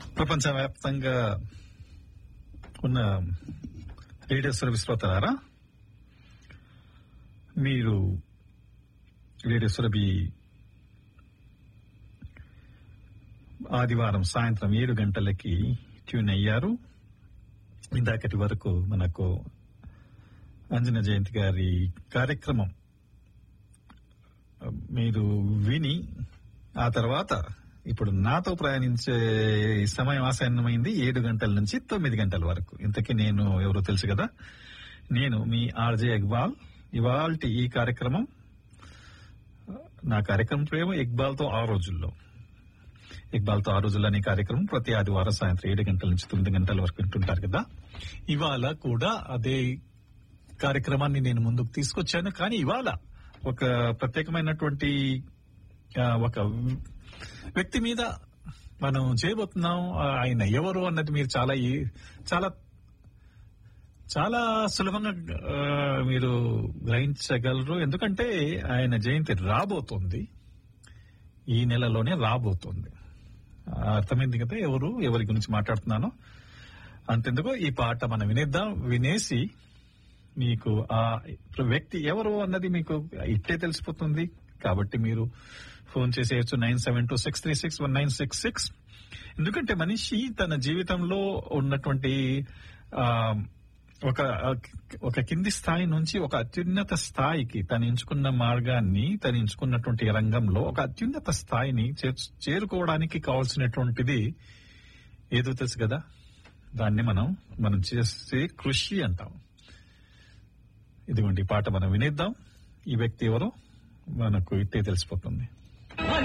ప్రపంచవ్యాప్తంగా ఉన్న radio service శ్రోతలారా మీరు రేడియో సురభి ఆదివారం సాయంత్రం ఏడు గంటలకి ట్యూన్ అయ్యారు ఇందాకటి వరకు మనకు అంజన జయంతి గారి కార్యక్రమం మీరు విని ఆ తర్వాత ఇప్పుడు నాతో ప్రయాణించే సమయం ఆసన్నమైంది ఏడు గంటల నుంచి తొమ్మిది గంటల వరకు ఇంతకీ నేను ఎవరో తెలుసు కదా నేను మీ ఆర్జే ఇక్బాల్ ఇవాళ ఈ కార్యక్రమం నా కార్యక్రమం ప్రేమ ఇక్బాల్ తో ఆ రోజుల్లో ఇక్బాల్ తో ఆ రోజుల్లో అనే కార్యక్రమం ప్రతి ఆదివారం సాయంత్రం ఏడు గంటల నుంచి తొమ్మిది గంటల వరకు వింటుంటారు కదా ఇవాళ కూడా అదే కార్యక్రమాన్ని నేను ముందుకు తీసుకొచ్చాను కానీ ఇవాళ ఒక ప్రత్యేకమైనటువంటి ఆ, ఒక వ్యక్తి మీద మనం చేయబోతున్నాం ఆ, ఆయన ఎవరు అన్నది మీరు చాలా ఈ- చాలా చాలా సులభంగా ఆ, మీరు గ్రహించగలరు ఎందుకంటే ఆయన జయంతి రాబోతోంది ఈ నెలలోనే రాబోతోంది ఆ, అర్థమైంది కదా ఎవరు ఎవరి గురించి మాట్లాడుతున్నానో అంతెందుకు ఈ పాట మనం వినేద్దాం వినేసి మీకు ఆ వ్యక్తి ఎవరు అన్నది మీకు ఇట్టే తెలిసిపోతుంది కాబట్టి మీరు ఫోన్ చేసేయచ్చు nine seven two six three six one nine six six ఎందుకంటే మనిషి తన జీవితంలో ఉన్నటువంటి ఆ, ఒక ఒక కింది స్థాయి నుంచి ఒక అత్యున్నత స్థాయికి తను ఎంచుకున్న మార్గాన్ని తను ఎంచుకున్నటువంటి రంగంలో ఒక అత్యున్నత స్థాయిని చేర్చు- చేరుకోవడానికి కావాల్సినటువంటిది ఏదో తెలుసు కదా దాన్ని మనం మనం చేసే కృషి అంటాం ఇదిగోండి ఈ పాట మనం వినేద్దాం ఈ వ్యక్తి ఎవరో మనకు ఇట్టే తెలిసిపోతుంది